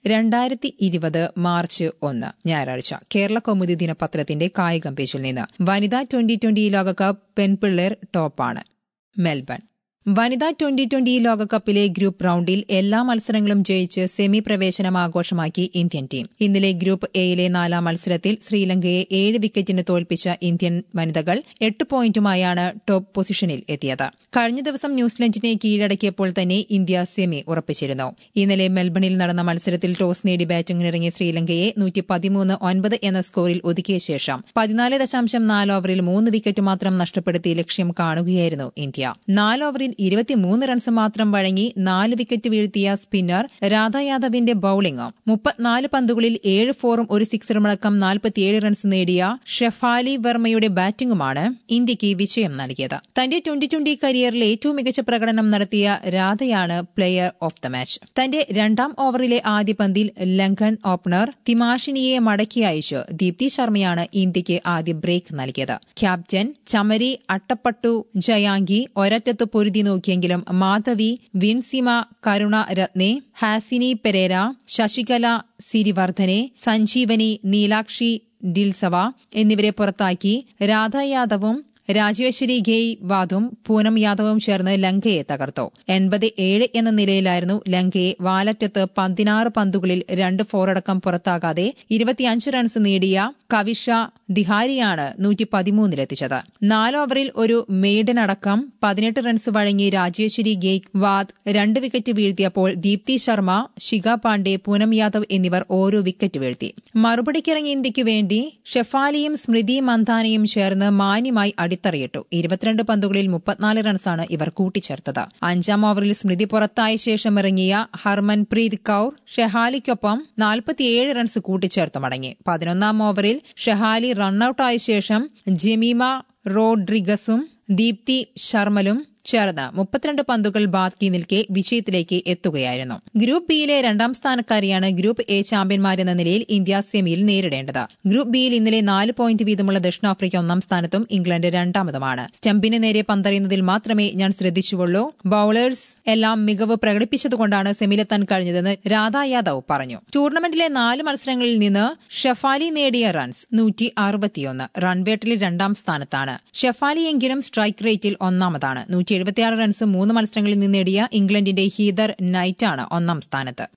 രണ്ടായിരത്തി ഇരുപത് മാർച്ച് ഒന്ന് ഞായറാഴ്ച കേരള കൗമുദി ദിനപത്രത്തിന്റെ കായികം പേജിൽ നിന്ന് വനിതാ ട്വന്റി ട്വന്റി ലോകകപ്പ് പെൺപിള്ളേർ ടോപ്പാണ് മെൽബൺ വനിതാ ട്വന്റി ട്വന്റി ലോകകപ്പിലെ ഗ്രൂപ്പ് റൌണ്ടിൽ എല്ലാ മത്സരങ്ങളും ജയിച്ച് സെമി പ്രവേശനം ആഘോഷമാക്കി ഇന്ത്യൻ ടീം ഇന്നലെ ഗ്രൂപ്പ് എയിലെ നാലാം മത്സരത്തിൽ ശ്രീലങ്കയെ ഏഴ് വിക്കറ്റിന് തോൽപ്പിച്ച ഇന്ത്യൻ വനിതകൾ എട്ട് പോയിന്റുമായാണ് ടോപ്പ് പൊസിഷനിൽ എത്തിയത് കഴിഞ്ഞ ദിവസം ന്യൂസിലൻഡിനെ കീഴടക്കിയപ്പോൾ തന്നെ ഇന്ത്യ സെമി ഉറപ്പിച്ചിരുന്നു ഇന്നലെ മെൽബണിൽ നടന്ന മത്സരത്തിൽ ടോസ് നേടി ബാറ്റിംഗിനിറങ്ങിയ ശ്രീലങ്കയെ നൂറ്റി പതിമൂന്ന് ഒൻപത് എന്ന സ്കോറിൽ ഒതുക്കിയ ശേഷം പതിനാല് ദശാംശം നാല് ഓവറിൽ മൂന്ന് വിക്കറ്റ് മാത്രം നഷ്ടപ്പെടുത്തി ലക്ഷ്യം കാണുകയായിരുന്നു ഇന്ത്യ നാല് ഓവറിൽ ഇരുപത്തിമൂന്ന് റൺസ് മാത്രം വഴങ്ങി നാല് വിക്കറ്റ് വീഴ്ത്തിയ സ്പിന്നർ രാധ യാദവിന്റെ ബൌളിംഗും മുപ്പത്തിനാല് പന്തുകളിൽ ഏഴ് ഫോറും ഒരു സിക്സറുമടക്കം നാൽപ്പത്തിയേഴ് റൺസ് നേടിയ ഷെഫാലി വർമ്മയുടെ ബാറ്റിംഗുമാണ് ഇന്ത്യയ്ക്ക് വിജയം നൽകിയത് തന്റെ ട്വന്റി ട്വന്റി കരിയറിലെ ഏറ്റവും മികച്ച പ്രകടനം നടത്തിയ രാധയാണ് പ്ലെയർ ഓഫ് ദ മാച്ച് തന്റെ രണ്ടാം ഓവറിലെ ആദ്യ പന്തിൽ ലങ്കൻ ഓപ്പണർ തിമാഷിനിയെ മടക്കി അയച്ച് ദീപ്തി ശർമ്മയാണ് ഇന്ത്യയ്ക്ക് ആദ്യ ബ്രേക്ക് നൽകിയത് ക്യാപ്റ്റൻ ചമരി അട്ടപ്പട്ടു ജയാങ്കി ഒരറ്റത്ത് പൊരുതി നോക്കിയെങ്കിലും മാധവി വിൻസിമ കരുണ രത്നെ ഹാസിനി പെരേര ശശികല സിരിവർദ്ധനെ സഞ്ജീവനി നീലാക്ഷി ഡിൽസവ എന്നിവരെ പുറത്താക്കി രാധ യാദവും രാജേശ്വരി ഘേയ് വാദും പൂനം യാദവും ചേർന്ന് ലങ്കയെ തകർത്തു എൺപത് ഏഴ് എന്ന നിലയിലായിരുന്നു ലങ്കയെ വാലറ്റത്ത് പതിനാറ് പന്തുകളിൽ രണ്ട് ഫോറടക്കം പുറത്താകാതെ ഇരുപത്തിയഞ്ച് റൺസ് നേടിയ കവിഷ ദിഹാരിയാണ് നൂറ്റി പതിമൂന്നിലെത്തിച്ചത് നാല് ഓവറിൽ ഒരു മെയ്ഡൻ അടക്കം പതിനെട്ട് റൺസ് വഴങ്ങി രാജേശ്വരി ഗെയ്ക് വാദ് രണ്ട് വിക്കറ്റ് വീഴ്ത്തിയപ്പോൾ ദീപ്തി ശർമ്മ ശിഖ പാണ്ഡെ പൂനം യാദവ് എന്നിവർ ഓരോ വിക്കറ്റ് വീഴ്ത്തി മറുപടിക്കിറങ്ങിയ ഇന്ത്യയ്ക്ക് വേണ്ടി ഷെഫാലിയും സ്മൃതി മന്ദാനയും ചേർന്ന് മാന്യമായി അടിത്തറയിട്ടു ഇരുപത്തിരണ്ട് പന്തുകളിൽ മുപ്പത്തിനാല് റൺസാണ് ഇവർ കൂട്ടിച്ചേർത്തത് അഞ്ചാം ഓവറിൽ സ്മൃതി പുറത്തായ ശേഷം ഇറങ്ങിയ ഹർമൻപ്രീത് കൌർ ഷെഹാലിക്കൊപ്പം നാൽപ്പത്തിയേഴ് റൺസ് കൂട്ടിച്ചേർത്ത് മടങ്ങി പതിനൊന്നാം ഓവറിൽ ഷെഹാലി റണ്ണൌട്ടായ ശേഷം ജെമീമ റോഡ്രിഗസും ദീപ്തി ശർമ്മലും ചേർന്ന് മുപ്പത്തിരണ്ട് പന്തുകൾ ബാക്കി നിൽക്കെ വിജയത്തിലേക്ക് എത്തുകയായിരുന്നു ഗ്രൂപ്പ് ബിയിലെ രണ്ടാം സ്ഥാനക്കാരിയാണ് ഗ്രൂപ്പ് എ ചാമ്പ്യന്മാരെന്ന നിലയിൽ ഇന്ത്യ സെമിയിൽ നേരിടേണ്ടത് ഗ്രൂപ്പ് ബിയിൽ ഇന്നലെ നാല് പോയിന്റ് വീതമുള്ള ദക്ഷിണാഫ്രിക്ക ഒന്നാം സ്ഥാനത്തും ഇംഗ്ലണ്ട് രണ്ടാമതുമാണ് സ്റ്റംപിന് നേരെ പന്തറിയുന്നതിൽ മാത്രമേ ഞാൻ ശ്രദ്ധിച്ചുള്ളൂ ബൌളേഴ്സ് എല്ലാം മികവ് പ്രകടിപ്പിച്ചതുകൊണ്ടാണ് സെമിയിലെത്താൻ കഴിഞ്ഞതെന്ന് രാധാ യാദവ് പറഞ്ഞു ടൂർണമെന്റിലെ നാല് മത്സരങ്ങളിൽ നിന്ന് ഷെഫാലി നേടിയ റൺസ് നൂറ്റി അറുപത്തിയൊന്ന് റൺവേട്ടിൽ രണ്ടാം സ്ഥാനത്താണ് ഷെഫാലിയെങ്കിലും സ്ട്രൈക്ക് റേറ്റിൽ ഒന്നാമതാണ് നൂറ്റി എഴുപത്തിയാറ് റൺസ് മൂന്ന് മത്സരങ്ങളിൽ നിന്ന് നേടിയ ഇംഗ്ലണ്ടിന്റെ ഹീദർ നൈറ്റാണ് ഒന്നാം സ്ഥാനത്ത്